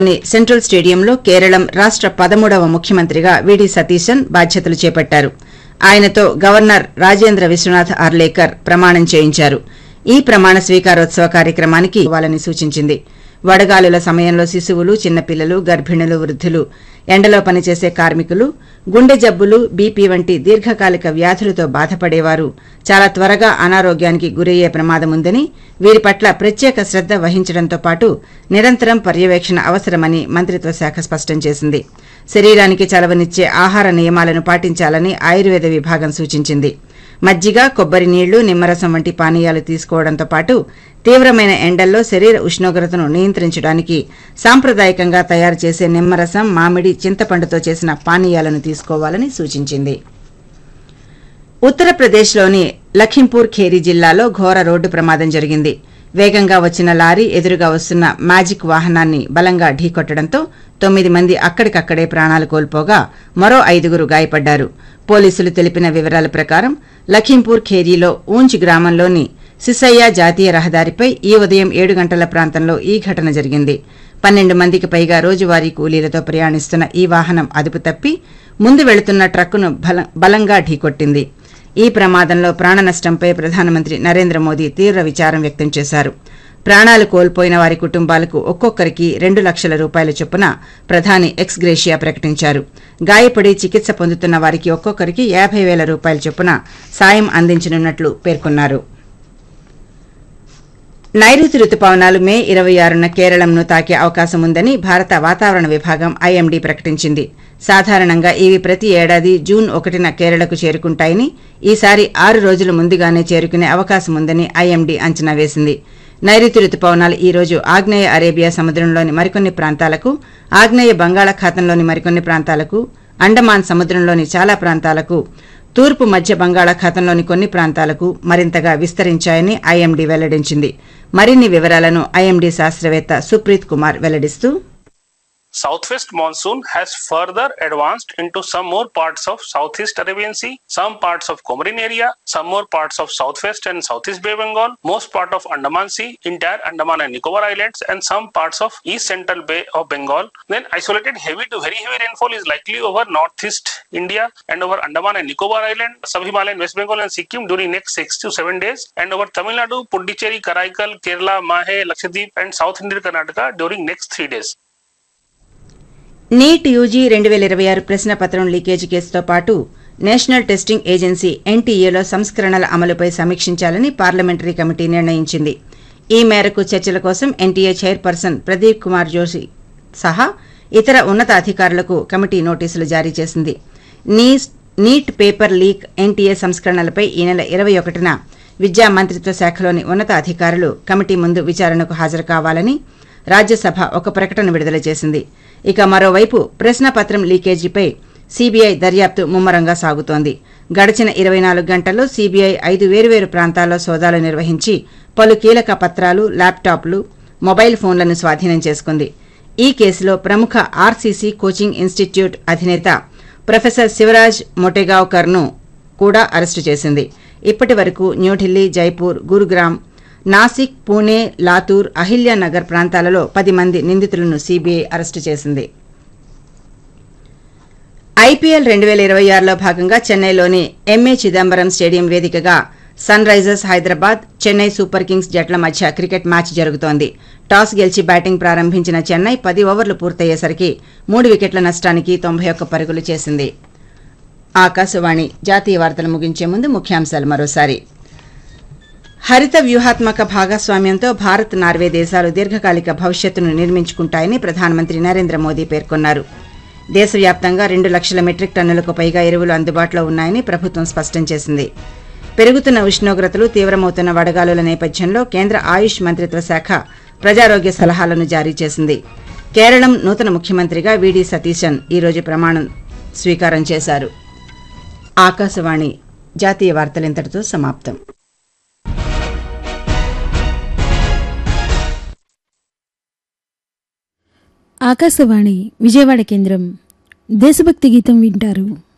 లోని సెంట్రల్ స్టేడియంలో కేరళం రాష్ట పదమూడవ ముఖ్యమంత్రిగా విడి సతీశన్ బాధ్యతలు చేపట్టారు ఆయనతో గవర్నర్ రాజేంద్ర విశ్వనాథ్ ఆర్లేకర్ ప్రమాణం చేయించారు ఈ ప్రమాణ స్వీకారోత్సవ కార్యక్రమానికి ఇవ్వాలని సూచించింది వడగాలుల సమయంలో శిశువులు చిన్నపిల్లలు గర్భిణులు వృద్ధులు ఎండలో పనిచేసే కార్మికులు గుండె జబ్బులు బీపీ వంటి దీర్ఘకాలిక వ్యాధులతో బాధపడేవారు చాలా త్వరగా అనారోగ్యానికి గురయ్యే ప్రమాదముందని వీరి పట్ల ప్రత్యేక శ్రద్ద వహించడంతో పాటు నిరంతరం పర్యవేక్షణ అవసరమని మంత్రిత్వ శాఖ స్పష్టం చేసింది శరీరానికి చలవనిచ్చే ఆహార నియమాలను పాటించాలని ఆయుర్వేద విభాగం సూచించింది మజ్జిగ కొబ్బరి నీళ్లు నిమ్మరసం వంటి పానీయాలు తీసుకోవడంతో పాటు తీవ్రమైన ఎండల్లో శరీర ఉష్ణోగ్రతను నియంత్రించడానికి సాంప్రదాయకంగా తయారు చేసే నిమ్మరసం మామిడి చింతపండుతో చేసిన పానీయాలను తీసుకోవాలని సూచించింది ఉత్తరప్రదేశ్లోని లఖింపూర్ ఖేరీ జిల్లాలో ఘోర రోడ్డు ప్రమాదం జరిగింది వేగంగా వచ్చిన లారీ ఎదురుగా వస్తున్న మ్యాజిక్ వాహనాన్ని బలంగా ఢీకొట్టడంతో తొమ్మిది మంది అక్కడికక్కడే ప్రాణాలు కోల్పోగా మరో ఐదుగురు గాయపడ్డారు పోలీసులు తెలిపిన వివరాల ప్రకారం లఖింపూర్ ఖేరీలో ఊంచ్ గ్రామంలోని సిసయ్య జాతీయ రహదారిపై ఈ ఉదయం ఏడు గంటల ప్రాంతంలో ఈ ఘటన జరిగింది పన్నెండు మందికి పైగా రోజువారీ కూలీలతో ప్రయాణిస్తున్న ఈ వాహనం అదుపు తప్పి ముందు వెళుతున్న ట్రక్కును బల- బలంగా ఢీకొట్టింది ఈ ప్రమాదంలో ప్రాణ నష్టంపై ప్రధానమంత్రి నరేంద్ర మోదీ తీవ్ర విచారం వ్యక్తం చేశారు ప్రాణాలు కోల్పోయిన వారి కుటుంబాలకు ఒక్కొక్కరికి రెండు లక్షల రూపాయల చొప్పున ప్రధాని ఎక్స్ గ్రేషియా ప్రకటించారు గాయపడి చికిత్స పొందుతున్న వారికి ఒక్కొక్కరికి యాభై వేల రూపాయల చొప్పున సాయం అందించనున్నట్లు పేర్కొన్నారు నైరుతి రుతుపవనాలు మే ఇరవై ఆరున కేరళంను తాకే అవకాశం ఉందని భారత వాతావరణ విభాగం ఐఎండీ ప్రకటించింది సాధారణంగా ఇవి ప్రతి ఏడాది జూన్ ఒకటిన కేరళకు చేరుకుంటాయని ఈసారి ఆరు రోజుల ముందుగానే చేరుకునే అవకాశం ఉందని ఐఎండీ అంచనా వేసింది నైరుతి రుతుపవనాలు ఈ రోజు ఆగ్నేయ అరేబియా సముద్రంలోని మరికొన్ని ప్రాంతాలకు ఆగ్నేయ బంగాళాఖాతంలోని మరికొన్ని ప్రాంతాలకు అండమాన్ సముద్రంలోని చాలా ప్రాంతాలకు తూర్పు మధ్య బంగాళాఖాతంలోని కొన్ని ప్రాంతాలకు మరింతగా విస్తరించాయని ఐఎండీ వెల్లడించింది మరిన్ని వివరాలను ఐఎండీ శాస్త్రవేత్త సుప్రీత్ కుమార్ వెల్లడిస్తూ Southwest monsoon has further advanced into some more parts of Southeast Arabian Sea, some parts of Comorin area, some more parts of Southwest and Southeast Bay Bengal, most part of Andaman Sea, entire Andaman and Nicobar Islands, and some parts of East Central Bay of Bengal. Then isolated heavy to very heavy rainfall is likely over Northeast India and over Andaman and Nicobar Island, Sub-Himalayan West Bengal and Sikkim during next six to seven days, and over Tamil Nadu, Puducherry, Karaikal, Kerala, Mahe, Lakshadweep, and South Indian Karnataka during next three days. NEET UG రెండు వేల ఇరవై ఆరు ప్రశ్నపత్రం leakage కేసుతో పాటు national testing agency ఎన్టీఏలో సంస్కరణల అమలుపై సమీక్షించాలని parliamentary committee నిర్ణయించింది ఈ మేరకు చర్చల కోసం ఎన్టీఏ చైర్పర్సన్ ప్రదీప్ కుమార్ జోషి సహా ఇతర ఉన్నతాధికారులకు కమిటీ నోటీసులు జారీ చేసింది నీ- నీట్ పేపర్ లీక్ ఎన్టీఏ సంస్కరణలపై ఈ నెల ఇరవై ఒకటిన విద్యా మంత్రిత్వ శాఖలోని ఉన్నతాధికారులు కమిటీ ముందు విచారణకు హాజరు కావాలని రాజ్యసభ ఒక ప్రకటన విడుదల చేసింది ఇక మరోవైపు ప్రశ్నపత్రం లీకేజీపై సీబీఐ దర్యాప్తు ముమ్మరంగా సాగుతోంది గడిచిన ఇరవై నాలుగు గంటల్లో సీబీఐ ఐదు వేర్వేరు ప్రాంతాల్లో సోదాలు నిర్వహించి పలు కీలక పత్రాలు ల్యాప్టాప్లు మొబైల్ ఫోన్లను స్వాధీనం చేసుకుంది ఈ కేసులో ప్రముఖ ఆర్సీసీ కోచింగ్ ఇన్స్టిట్యూట్ అధినేత ప్రొఫెసర్ శివరాజ్ మొటెగావ్కర్ను కూడా అరెస్టు చేసింది ఇప్పటి వరకు న్యూఢిల్లీ జైపూర్ గురుగ్రామ్ నాసిక్ పూణే లాతూర్ అహిల్యానగర్ ప్రాంతాలలో పది మంది నిందితులను సీబీఐ అరెస్టు చేసింది ఐపీఎల్ రెండు వేల ఇరవై ఆరులో భాగంగా చెన్నైలోని ఎంఏ చిదంబరం స్టేడియం వేదికగా Sunrisers Hyderabad Chennai Super Kings జట్ల మధ్య క్రికెట్ మ్యాచ్ జరుగుతోంది టాస్ గెలిచి బ్యాటింగ్ ప్రారంభించిన చెన్నై పది ఓవర్లు పూర్తయ్యేసరికి మూడు వికెట్ల నష్టానికి తొంభై ఒక్క పరుగులు చేసింది ఆకాశవాణి జాతీయ వార్తలు ముగించే ముందు ముఖ్యాంశాలు మరోసారి హరిత వ్యూహాత్మక భాగస్వామ్యంతో భారత్ నార్వే దేశాలు దీర్ఘకాలిక భవిష్యత్తును నిర్మించుకుంటాయని ప్రధానమంత్రి నరేంద్ర మోదీ పేర్కొన్నారు దేశవ్యాప్తంగా రెండు లక్షల మెట్రిక్ టన్నులకు పైగా ఎరువులు అందుబాటులో ఉన్నాయని ప్రభుత్వం స్పష్టం చేసింది పెరుగుతున్న ఉష్ణోగ్రతలు తీవ్రమవుతున్న వడగాలుల నేపథ్యంలో కేంద్ర ఆయుష్ మంత్రిత్వ శాఖ ప్రజారోగ్య సలహాలను జారీ చేసింది కేరళం నూతన ముఖ్యమంత్రిగా వీడి సతీశన్ ఈరోజు ప్రమాణం స్వీకారం చేశారు ఆకాశవాణి జాతీయ వార్తలు ఇంతటితో సమాప్తం ఆకాశవాణి విజయవాడ కేంద్రం దేశభక్తి గీతం వింటారు